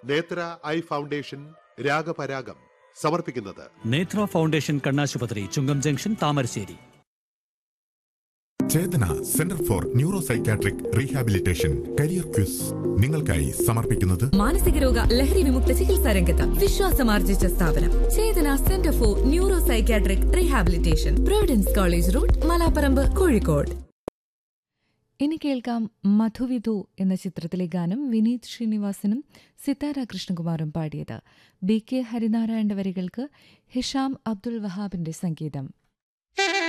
നേത്ര eye foundation രാഗപരാഗം സമർപ്പിക്കുന്നത് Nethra foundation കണ്ണാശുപത്രി Chungam junction Thamarassery Chetana centre for neuro psychiatric rehabilitation career quiz നിങ്ങൾക്കായി സമർപ്പിക്കുന്നത് മാനസിക രോഗ ലഹരി വിമുക്ത ചികിത്സാ രംഗത്ത് വിശ്വാസമാർജിച്ച സ്ഥാപനം Chetana centre for neuro psychiatric rehabilitation Providence College Road Malaparamba Kozhikode ഇനി കേൾക്കാം മധുവിധു എന്ന ചിത്രത്തിലെ ഗാനം വിനീത് ശ്രീനിവാസനും സിത്താര കൃഷ്ണകുമാറും പാടിയത് ബി കെ ഹരിനാരായണന്റെ വരികൾക്ക് ഹിഷാം അബ്ദുൽ വഹാബിന്റെ സംഗീതം